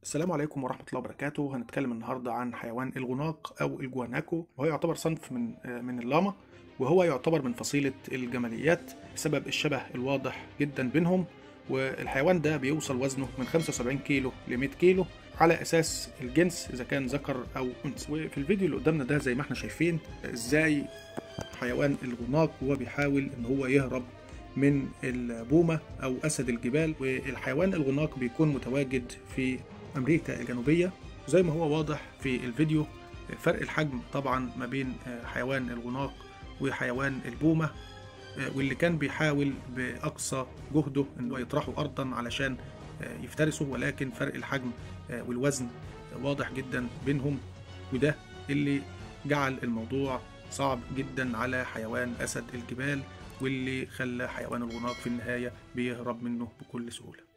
السلام عليكم ورحمة الله وبركاته هنتكلم النهاردة عن حيوان الغناق أو الجواناكو وهو يعتبر صنف من من اللاما وهو يعتبر من فصيلة الجماليات بسبب الشبه الواضح جدا بينهم والحيوان ده بيوصل وزنه من 75 كيلو ل 100 كيلو على اساس الجنس اذا كان ذكر او انثى وفي الفيديو اللي قدامنا ده زي ما احنا شايفين ازاي حيوان الغناق وهو بيحاول ان هو يهرب من البومة او اسد الجبال والحيوان الغناق بيكون متواجد في امريكا الجنوبيه زي ما هو واضح في الفيديو فرق الحجم طبعا ما بين حيوان الغناق وحيوان البومه واللي كان بيحاول باقصى جهده انه يطرحه ارضا علشان يفترسه ولكن فرق الحجم والوزن واضح جدا بينهم وده اللي جعل الموضوع صعب جدا على حيوان اسد الجبال واللي خلى حيوان الغناق في النهايه بيهرب منه بكل سهوله